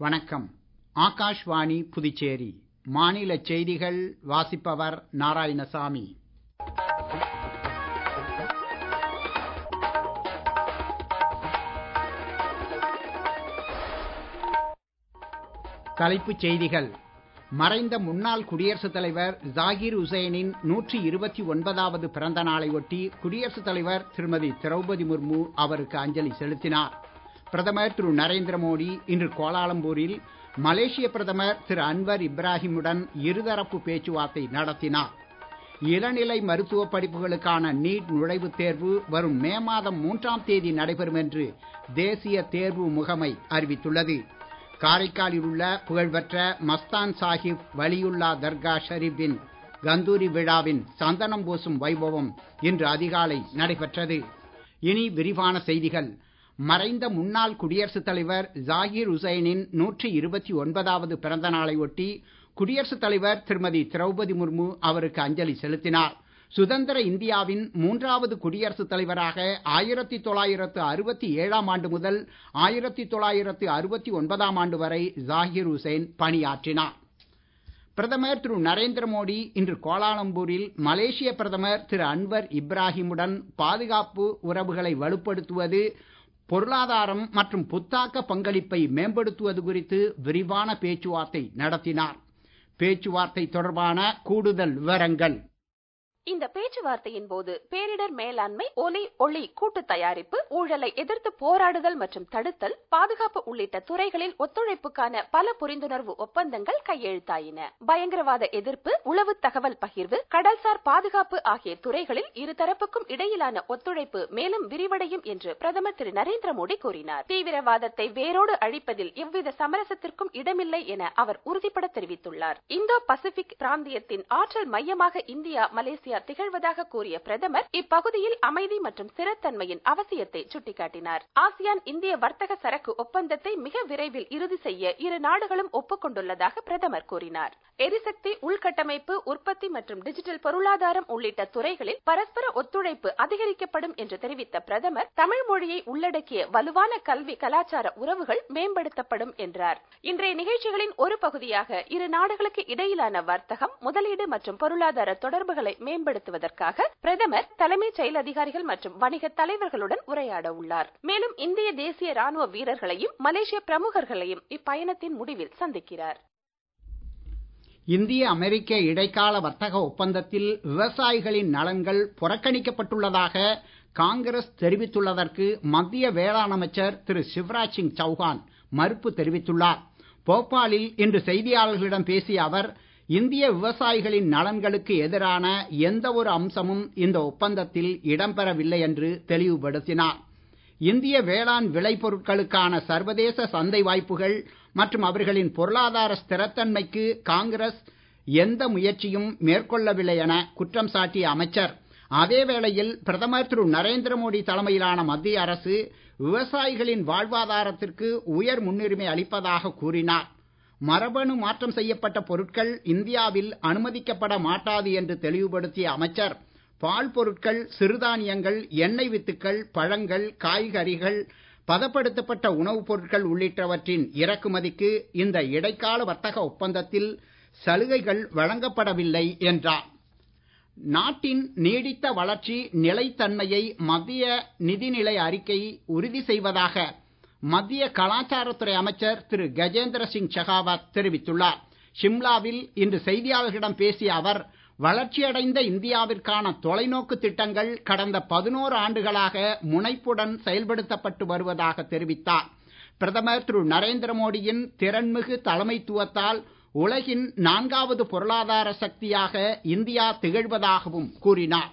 வணக்கம் ஆகாஷ்வாணி புதுச்சேரி மாநில செய்திகள் வாசிப்பவர் நாராயணசாமி தலைப்புச் செய்திகள் மறைந்த முன்னாள் குடியரசுத் தலைவர் ஜாகிர் உசேனின் நூற்றி இருபத்தி ஒன்பதாவது பிறந்த நாளை ஒட்டி குடியரசுத் தலைவர் திருமதி திரௌபதி முர்மு அவருக்கு அஞ்சலி செலுத்தினார் பிரதமர் திரு நரேந்திர மோடி இன்று கோலாலம்பூரில் மலேசிய பிரதமர் திரு அன்வர் இப்ராஹிமுடன் இருதரப்பு பேச்சுவார்த்தை நடத்தினார் இளநிலை மருத்துவ படிப்புகளுக்கான நீட் நுழைவுத் தேர்வு வரும் மே மாதம் மூன்றாம் தேதி நடைபெறும் என்று தேசிய தேர்வு முகமை அறிவித்துள்ளது காரைக்காலில் உள்ள புகழ்பெற்ற மஸ்தான் சாஹிப் வலியுல்லா தர்கா ஷரீப்பின் கந்தூரி விழாவின் சந்தனம் பூசும் வைபவம் இன்று அதிகாலை நடைபெற்றது இனி விரிவான செய்திகள் மறைந்த முன்னாள் குடியரசுத் தலைவர் ஜாகிர் உசைனின் நூற்றி இருபத்தி ஒன்பதாவது பிறந்த நாளை ஒட்டி குடியரசுத் தலைவர் திருமதி திரௌபதி முர்மு அவருக்கு அஞ்சலி செலுத்தினார் சுதந்திர இந்தியாவின் மூன்றாவது குடியரசுத் தலைவராக ஆயிரத்தி தொள்ளாயிரத்து அறுபத்தி ஏழாம் ஆண்டு முதல் ஆயிரத்தி தொள்ளாயிரத்து அறுபத்தி ஒன்பதாம் ஆண்டு வரை ஜாகிர் உசேன் பணியாற்றினார் பிரதமர் திரு நரேந்திர மோடி இன்று கோலாலம்பூரில் மலேசிய பிரதமர் திரு அன்வர் இப்ராஹிமுடன் பாதுகாப்பு உறவுகளை வலுப்படுத்துவது பொருளாதாரம் மற்றும் புத்தாக்க பங்களிப்பை மேம்படுத்துவது குறித்து விரிவான பேச்சுவார்த்தை நடத்தினார் பேச்சுவார்த்தை தொடர்பான கூடுதல் விவரங்கள் இந்த பேச்சுவார்த்தையின் போது பேரிடர் மேலாண்மை ஒலி ஒளி கூட்டு தயாரிப்பு ஊழலை எதிர்த்து போராடுதல் மற்றும் தடுத்தல் பாதுகாப்பு உள்ளிட்ட துறைகளில் ஒத்துழைப்புக்கான பல புரிந்துணர்வு ஒப்பந்தங்கள் கையெழுத்தாயின பயங்கரவாத எதிர்ப்பு உளவு தகவல் பகிர்வு கடல்சார் பாதுகாப்பு ஆகிய துறைகளில் இருதரப்புக்கும் இடையிலான ஒத்துழைப்பு மேலும் விரிவடையும் என்று பிரதமர் திரு நரேந்திர மோடி கூறினார் தீவிரவாதத்தை வேரோடு அழிப்பதில் எவ்வித சமரசத்திற்கும் இடமில்லை என அவர் உறுதிபட தெரிவித்துள்ளார் இந்தோ பசிபிக் பிராந்தியத்தின் ஆற்றல் மையமாக இந்தியா மலேசியா இந்தியா திகழ்வதாக கூறிய பிரதமர் இப்பகுதியில் அமைதி மற்றும் ஸ்திரத்தன்மையின் அவசியத்தை சுட்டிக்காட்டினார் ஆசியான் இந்திய வர்த்தக சரக்கு ஒப்பந்தத்தை மிக விரைவில் இறுதி செய்ய இரு நாடுகளும் ஒப்புக்கொண்டுள்ளதாக பிரதமர் கூறினார் எரிசக்தி உள்கட்டமைப்பு உற்பத்தி மற்றும் டிஜிட்டல் பொருளாதாரம் உள்ளிட்ட துறைகளில் பரஸ்பர ஒத்துழைப்பு அதிகரிக்கப்படும் என்று தெரிவித்த பிரதமர் தமிழ் மொழியை உள்ளடக்கிய வலுவான கல்வி கலாச்சார உறவுகள் மேம்படுத்தப்படும் என்றார் இன்றைய நிகழ்ச்சிகளின் ஒரு பகுதியாக இரு நாடுகளுக்கு இடையிலான வர்த்தகம் முதலீடு மற்றும் பொருளாதார தொடர்புகளை மேம்படுத்துவதற்காக பிரதமர் தலைமைச் செயல் அதிகாரிகள் மற்றும் வணிக தலைவர்களுடன் உரையாட உள்ளார் மேலும் இந்திய தேசிய ராணுவ வீரர்களையும் மலேசிய பிரமுகர்களையும் இப்பயணத்தின் முடிவில் சந்திக்கிறார் இந்திய அமெரிக்க இடைக்கால வர்த்தக ஒப்பந்தத்தில் விவசாயிகளின் நலன்கள் புறக்கணிக்கப்பட்டுள்ளதாக காங்கிரஸ் தெரிவித்துள்ளதற்கு மத்திய வேளாண் அமைச்சர் திரு சிவராஜ் சிங் சௌஹான் மறுப்பு தெரிவித்துள்ளார் போபாலில் இன்று செய்தியாளர்களிடம் பேசிய அவர் இந்திய விவசாயிகளின் நலன்களுக்கு எதிரான எந்த ஒரு அம்சமும் இந்த ஒப்பந்தத்தில் இடம்பெறவில்லை என்று தெளிவுபடுத்தினார் இந்திய வேளாண் விளைபொருட்களுக்கான சர்வதேச சந்தை வாய்ப்புகள் மற்றும் அவர்களின் பொருளாதார ஸ்திரத்தன்மைக்கு காங்கிரஸ் எந்த முயற்சியும் மேற்கொள்ளவில்லை என குற்றம் சாட்டிய அமைச்சர் அதே வேளையில் பிரதமர் திரு நரேந்திர மோடி தலைமையிலான மத்திய அரசு விவசாயிகளின் வாழ்வாதாரத்திற்கு உயர் முன்னுரிமை அளிப்பதாக கூறினார் மரபணு மாற்றம் செய்யப்பட்ட பொருட்கள் இந்தியாவில் அனுமதிக்கப்பட மாட்டாது என்று தெளிவுபடுத்திய அமைச்சர் பால் பொருட்கள் சிறுதானியங்கள் எண்ணெய் வித்துக்கள் பழங்கள் காய்கறிகள் பதப்படுத்தப்பட்ட உணவுப் பொருட்கள் உள்ளிட்டவற்றின் இறக்குமதிக்கு இந்த இடைக்கால வர்த்தக ஒப்பந்தத்தில் சலுகைகள் வழங்கப்படவில்லை என்றார் நாட்டின் நீடித்த வளர்ச்சி நிலைத்தன்மையை மத்திய நிதிநிலை அறிக்கை உறுதி செய்வதாக மத்திய கலாச்சாரத்துறை அமைச்சர் திரு கஜேந்திர சிங் ஷெகாவத் தெரிவித்துள்ளார் ஷிம்லாவில் இன்று செய்தியாளர்களிடம் பேசிய அவர் வளர்ச்சியடைந்த இந்தியாவிற்கான தொலைநோக்கு திட்டங்கள் கடந்த பதினோரு ஆண்டுகளாக முனைப்புடன் செயல்படுத்தப்பட்டு வருவதாக தெரிவித்தார் பிரதமர் திரு நரேந்திர மோடியின் திறன்மிகு தலைமைத்துவத்தால் உலகின் நான்காவது பொருளாதார சக்தியாக இந்தியா திகழ்வதாகவும் கூறினார்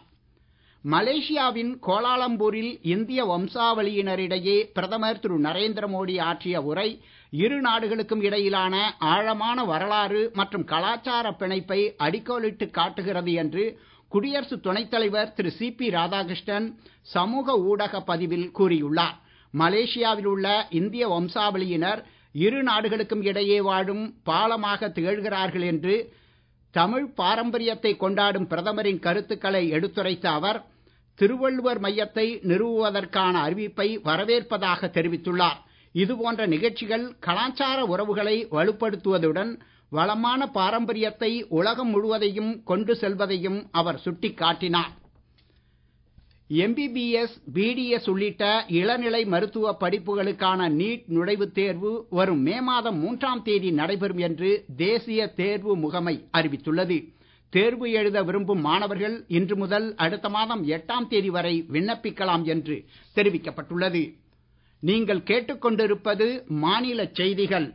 மலேசியாவின் கோலாலம்பூரில் இந்திய வம்சாவளியினரிடையே பிரதமர் திரு நரேந்திர மோடி ஆற்றிய உரை இரு நாடுகளுக்கும் இடையிலான ஆழமான வரலாறு மற்றும் கலாச்சார பிணைப்பை அடிக்கோலிட்டு காட்டுகிறது என்று குடியரசு துணைத் தலைவர் திரு சி பி ராதாகிருஷ்ணன் சமூக ஊடக பதிவில் கூறியுள்ளார் மலேசியாவில் உள்ள இந்திய வம்சாவளியினர் இரு நாடுகளுக்கும் இடையே வாழும் பாலமாக திகழ்கிறார்கள் என்று தமிழ் பாரம்பரியத்தை கொண்டாடும் பிரதமரின் கருத்துக்களை எடுத்துரைத்த அவர் திருவள்ளுவர் மையத்தை நிறுவுவதற்கான அறிவிப்பை வரவேற்பதாக தெரிவித்துள்ளார் இதுபோன்ற நிகழ்ச்சிகள் கலாச்சார உறவுகளை வலுப்படுத்துவதுடன் வளமான பாரம்பரியத்தை உலகம் முழுவதையும் கொண்டு செல்வதையும் அவர் சுட்டிக்காட்டினார் எம்பிபிஎஸ் பிடிஎஸ் உள்ளிட்ட இளநிலை மருத்துவ படிப்புகளுக்கான நீட் நுழைவுத் தேர்வு வரும் மே மாதம் மூன்றாம் தேதி நடைபெறும் என்று தேசிய தேர்வு முகமை அறிவித்துள்ளது தேர்வு எழுத விரும்பும் மாணவர்கள் இன்று முதல் அடுத்த மாதம் எட்டாம் தேதி வரை விண்ணப்பிக்கலாம் என்று தெரிவிக்கப்பட்டுள்ளது நீங்கள் கேட்டுக்கொண்டிருப்பது மாநில செய்திகள்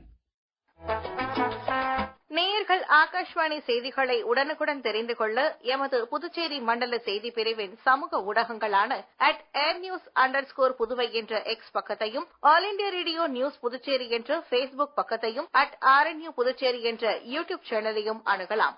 நேயர்கள் ஆகாஷ்வாணி செய்திகளை உடனுக்குடன் தெரிந்து கொள்ள எமது புதுச்சேரி மண்டல செய்தி பிரிவின் சமூக ஊடகங்களான அட் ஏர் நியூஸ் அண்டர் ஸ்கோர் புதுவை என்ற எக்ஸ் பக்கத்தையும் All India Radio news Puducherry என்ற பேஸ்புக் பக்கத்தையும் அட் ஆர்என்யூ புதுச்சேரி என்ற யூடியூப் சேனலையும் அணுகலாம்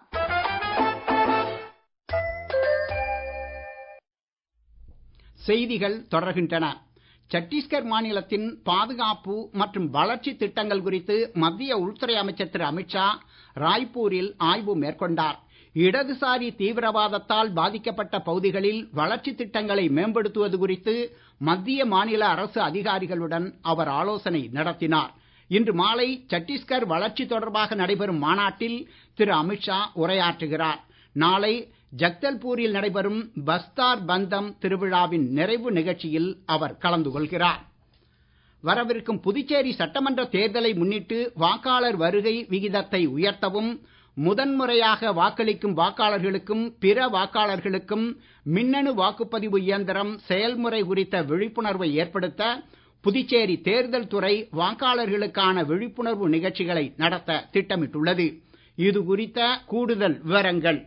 செய்திகள் தொடர்கின்றன சத்தீஸ்கர் மாநிலத்தின் பாதுகாப்பு மற்றும் வளர்ச்சி திட்டங்கள் குறித்து மத்திய உள்துறை அமைச்சர் திரு அமித்ஷா ராய்ப்பூரில் ஆய்வு மேற்கொண்டார் இடதுசாரி தீவிரவாதத்தால் பாதிக்கப்பட்ட பகுதிகளில் வளர்ச்சி திட்டங்களை மேம்படுத்துவது குறித்து மத்திய மாநில அரசு அதிகாரிகளுடன் அவர் ஆலோசனை நடத்தினார் இன்று மாலை சத்தீஸ்கர் வளர்ச்சி தொடர்பாக நடைபெறும் மாநாட்டில் திரு அமித்ஷா உரையாற்றுகிறார் நாளை ஜக்தல்பூரில் நடைபெறும் பஸ்தார் பந்தம் திருவிழாவின் நிறைவு நிகழ்ச்சியில் அவர் கலந்து கொள்கிறார் வரவிருக்கும் புதுச்சேரி சட்டமன்ற தேர்தலை முன்னிட்டு வாக்காளர் வருகை விகிதத்தை உயர்த்தவும் முதன்முறையாக வாக்களிக்கும் வாக்காளர்களுக்கும் பிற வாக்காளர்களுக்கும் மின்னணு வாக்குப்பதிவு இயந்திரம் செயல்முறை குறித்த விழிப்புணர்வை ஏற்படுத்த புதுச்சேரி தேர்தல் துறை வாக்காளர்களுக்கான விழிப்புணர்வு நிகழ்ச்சிகளை நடத்த திட்டமிட்டுள்ளது இது குறித்த கூடுதல் விவரங்கள்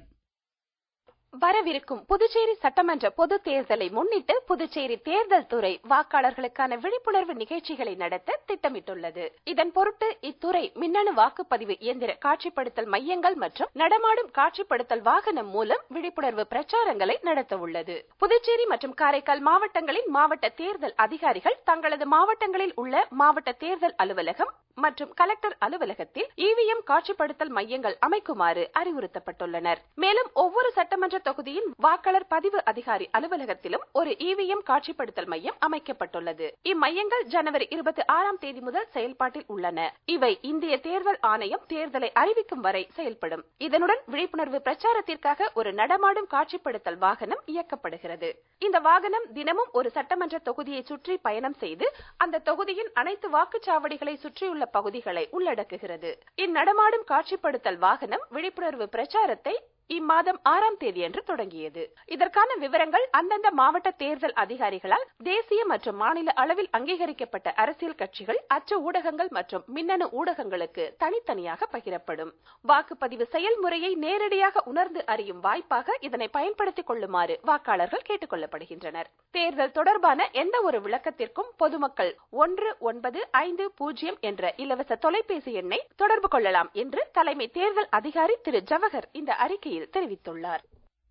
வரவிருக்கும் புதுச்சேரி சட்டமன்ற பொது தேர்தலை முன்னிட்டு புதுச்சேரி தேர்தல் துறை வாக்காளர்களுக்கான விழிப்புணர்வு நிகழ்ச்சிகளை நடத்த திட்டமிட்டுள்ளது இதன் பொருட்டு இத்துறை மின்னணு வாக்குப்பதிவு இயந்திர காட்சிப்படுத்தல் மையங்கள் மற்றும் நடமாடும் காட்சிப்படுத்தல் வாகனம் மூலம் விழிப்புணர்வு பிரச்சாரங்களை நடத்த உள்ளது புதுச்சேரி மற்றும் காரைக்கால் மாவட்டங்களின் மாவட்ட தேர்தல் அதிகாரிகள் தங்களது மாவட்டங்களில் உள்ள மாவட்ட தேர்தல் அலுவலகம் மற்றும் கலெக்டர் அலுவலகத்தில் இவிஎம் காட்சிப்படுத்தல் மையங்கள் அமைக்குமாறு அறிவுறுத்தப்பட்டுள்ளனர் மேலும் ஒவ்வொரு சட்டமன்ற தொகுதியின் வாக்காளர் பதிவு அதிகாரி அலுவலகத்திலும் ஒரு இவிஎம் காட்சிப்படுத்தல் மையம் அமைக்கப்பட்டுள்ளது இம்மையங்கள் ஜனவரி இருபத்தி ஆறாம் தேதி முதல் செயல்பாட்டில் உள்ளன இவை இந்திய தேர்தல் ஆணையம் தேர்தலை அறிவிக்கும் வரை செயல்படும் இதனுடன் விழிப்புணர்வு பிரச்சாரத்திற்காக ஒரு நடமாடும் காட்சிப்படுத்தல் வாகனம் இயக்கப்படுகிறது இந்த வாகனம் தினமும் ஒரு சட்டமன்ற தொகுதியை சுற்றி பயணம் செய்து அந்த தொகுதியின் அனைத்து வாக்குச்சாவடிகளை சுற்றியுள்ள பகுதிகளை உள்ளடக்குகிறது இந்நடமாடும் காட்சிப்படுத்தல் வாகனம் விழிப்புணர்வு பிரச்சாரத்தை இம்மாதம் ஆறாம் தேதியன்று தொடங்கியது இதற்கான விவரங்கள் அந்தந்த மாவட்ட தேர்தல் அதிகாரிகளால் தேசிய மற்றும் மாநில அளவில் அங்கீகரிக்கப்பட்ட அரசியல் கட்சிகள் அச்சு ஊடகங்கள் மற்றும் மின்னணு ஊடகங்களுக்கு தனித்தனியாக பகிரப்படும் வாக்குப்பதிவு செயல்முறையை நேரடியாக உணர்ந்து அறியும் வாய்ப்பாக இதனை பயன்படுத்திக் கொள்ளுமாறு வாக்காளர்கள் கேட்டுக் கொள்ளப்படுகின்றனர் தேர்தல் தொடர்பான எந்த ஒரு விளக்கத்திற்கும் பொதுமக்கள் ஒன்று ஒன்பது ஐந்து பூஜ்ஜியம் என்ற இலவச தொலைபேசி எண்ணை தொடர்பு கொள்ளலாம் என்று தலைமை தேர்தல் அதிகாரி திரு ஜவஹர் இந்த அறிக்கையில் தெரிவித்துள்ளார்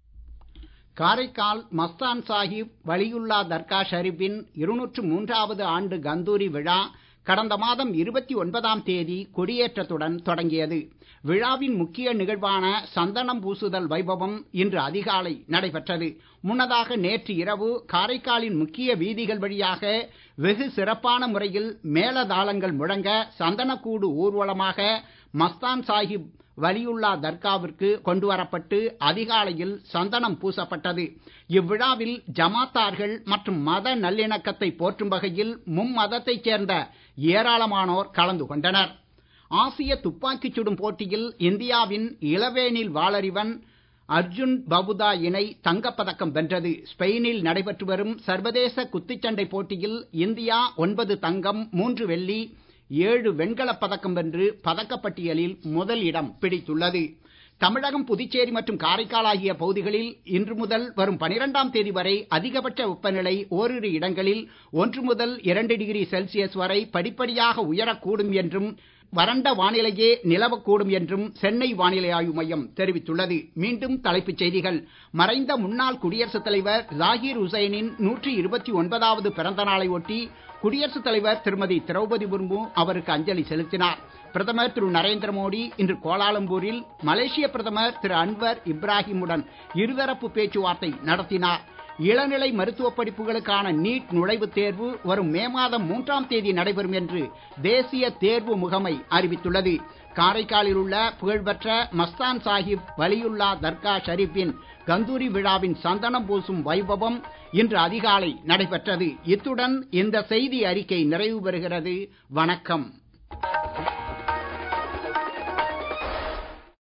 காரைக்கால் மஸ்தான் சாஹிப் வலியுல்லா தர்கா ஷரீஃபின் இருநூற்று மூன்றாவது ஆண்டு கந்தூரி விழா கடந்த மாதம் இருபத்தி ஒன்பதாம் தேதி கொடியேற்றத்துடன் தொடங்கியது விழாவின் முக்கிய நிகழ்வான சந்தனம் பூசுதல் வைபவம் இன்று அதிகாலை நடைபெற்றது முன்னதாக நேற்று இரவு காரைக்காலின் முக்கிய வீதிகள் வழியாக வெகு சிறப்பான முறையில் மேளதாளங்கள் முழங்க சந்தனக்கூடு ஊர்வலமாக மஸ்தான் சாஹிப் வலியுல்லா தர்காவிற்கு கொண்டு வரப்பட்டு அதிகாலையில் சந்தனம் பூசப்பட்டது இவ்விழாவில் ஜமாத்தார்கள் மற்றும் மத நல்லிணக்கத்தை போற்றும் வகையில் மும்மதத்தைச் சேர்ந்த ஏராளமானோர் கலந்து கொண்டனர் ஆசிய துப்பாக்கிச் சுடும் போட்டியில் இந்தியாவின் இளவேனில் வாளறிவன் அர்ஜுன் பபுதா இணை தங்கப்பதக்கம் வென்றது ஸ்பெயினில் நடைபெற்று வரும் சர்வதேச குத்துச்சண்டை போட்டியில் இந்தியா ஒன்பது தங்கம் மூன்று வெள்ளி ஏழு வெண்கலப் பதக்கம் வென்று பதக்கப்பட்டியலில் முதல் இடம் பிடித்துள்ளது தமிழகம் புதுச்சேரி மற்றும் காரைக்கால் ஆகிய பகுதிகளில் இன்று முதல் வரும் பனிரெண்டாம் தேதி வரை அதிகபட்ச வெப்பநிலை ஓரிரு இடங்களில் ஒன்று முதல் இரண்டு டிகிரி செல்சியஸ் வரை படிப்படியாக உயரக்கூடும் என்றும் வறண்ட வானிலையே நிலவக்கூடும் என்றும் சென்னை வானிலை ஆய்வு மையம் தெரிவித்துள்ளது மீண்டும் தலைப்புச் செய்திகள் மறைந்த முன்னாள் குடியரசுத் தலைவர் ஜாகிர் ஹுசைனின் நூற்றி இருபத்தி ஒன்பதாவது பிறந்த நாளை ஒட்டி குடியரசுத் தலைவர் திருமதி திரௌபதி முர்மு அவருக்கு அஞ்சலி செலுத்தினார் பிரதமர் திரு நரேந்திர மோடி இன்று கோலாலம்பூரில் மலேசிய பிரதமர் திரு அன்வர் இப்ராஹிமுடன் இருதரப்பு பேச்சுவார்த்தை நடத்தினார் இளநிலை மருத்துவ படிப்புகளுக்கான நீட் நுழைவுத் தேர்வு வரும் மே மாதம் மூன்றாம் தேதி நடைபெறும் என்று தேசிய தேர்வு முகமை அறிவித்துள்ளது காரைக்காலில் உள்ள புகழ்பெற்ற மஸ்தான் சாஹிப் வலியுல்லா தர்கா ஷரீஃபின் கந்தூரி விழாவின் சந்தனம் பூசும் வைபவம் இன்று அதிகாலை நடைபெற்றது இத்துடன் இந்த செய்தி அறிக்கை நிறைவு பெறுகிறது வணக்கம்